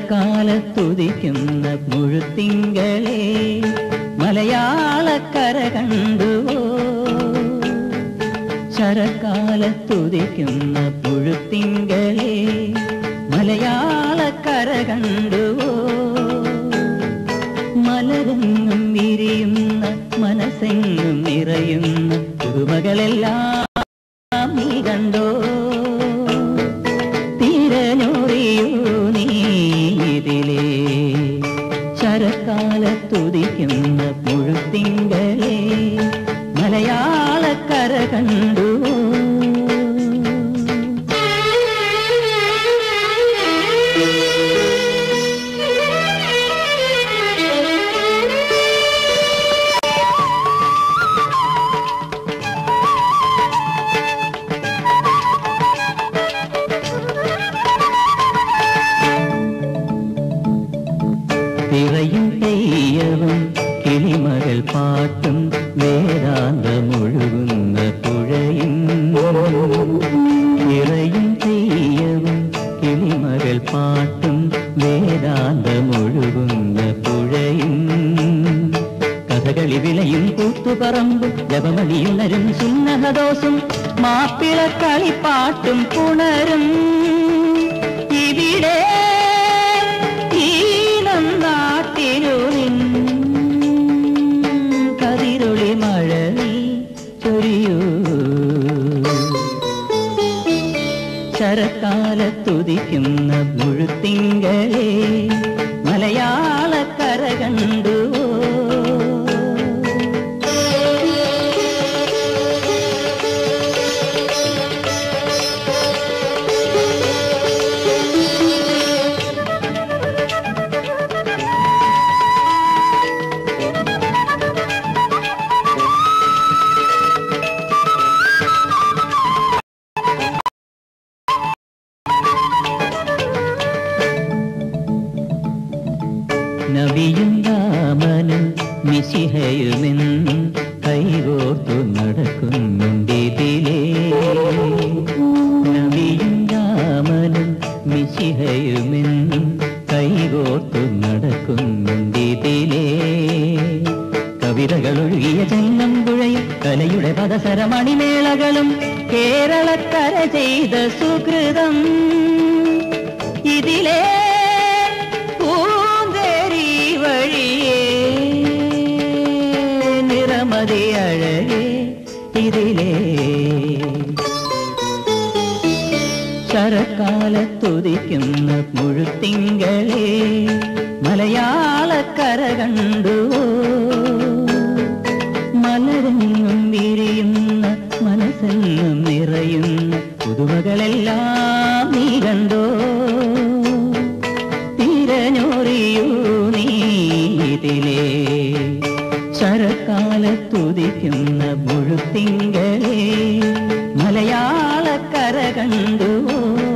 ശരക്കാലത്തുദിക്കുന്ന മുഴുത്തിങ്കളെ മലയാളക്കര കണ്ടുവോ ശരക്കാലത്തുദിക്കുന്ന മുഴുത്തിങ്കളെ മലയാളക്കര കണ്ടുവോ മലരെങ്ങും വിരിയുന്ന മനസ്സെങ്ങും നിറയുന്ന പുതുമകളെല്ലാം നീ കണ്ടോ തിരഞ്ഞോറിയോ നീ ഇതിലേ ശരക്കാലത്തുദിക്കുന്ന മുഴുത്തിങ്കളെ മലയാളക്കര കണ്ടു തിറയും തെയ്യവും കിളിമകൾ പാട്ടും വേദാന്തമൊഴുകുന്ന പുഴയും തിറയും തെയ്യവും കിളിമകൾ പാട്ടും വേദാന്തമൊഴുകുന്ന പുഴയും കഥകളി വിളയും കൂത്തുപറമ്പും ജപമണിയുണരും സുന്നഹദോസും മാപ്പിള കളിപ്പാട്ടും പുണരും ഇവിടെ ഈണം നാട്ടിനു നിൻ കതിരൊളി മഴ നീ ചൊരിയൂ ശരക്കാലത്തുദിക്കുന്ന മുഴുത്തിങ്കളെ മലയാളക്കര കണ്ടുവോ നബിയും രാമനും മിശിഹയുമെന്നും കൈകോർത്തു നടക്കുന്നുണ്ടിതിലേ നബിയും രാമനും മിശിഹയുമെന്നും കൈകോർത്തു നടക്കുന്നുണ്ടിതിലേ കവിതകളൊഴുകിയ ചെങ്ങമ്പുഴയും കലയുടെ പദസരമണിമേളകളും കേരളക്കര ചെയ്ത സുഹൃതം ഇതിലേ പൂന്തേരി വഴിയേ നിറമതി അഴകേ ഇതിലേ ശരക്കാലത്തുദിക്കുന്ന മുഴുത്തിങ്കളെ മലയാളക്കര കണ്ടുവോ മലരെങ്ങും വിരിയുന്ന മനസ്സെങ്ങും നിറയുന്ന പുതുമകളെല്ലാം നീ കണ്ടോ തിരഞ്ഞൊറിയൂ നീ ഇതിലേ ശരക്കാലത്തുദിക്കുന്ന മുഴുത്തിങ്കളെ മലയാളക്കര കണ്ടുവോ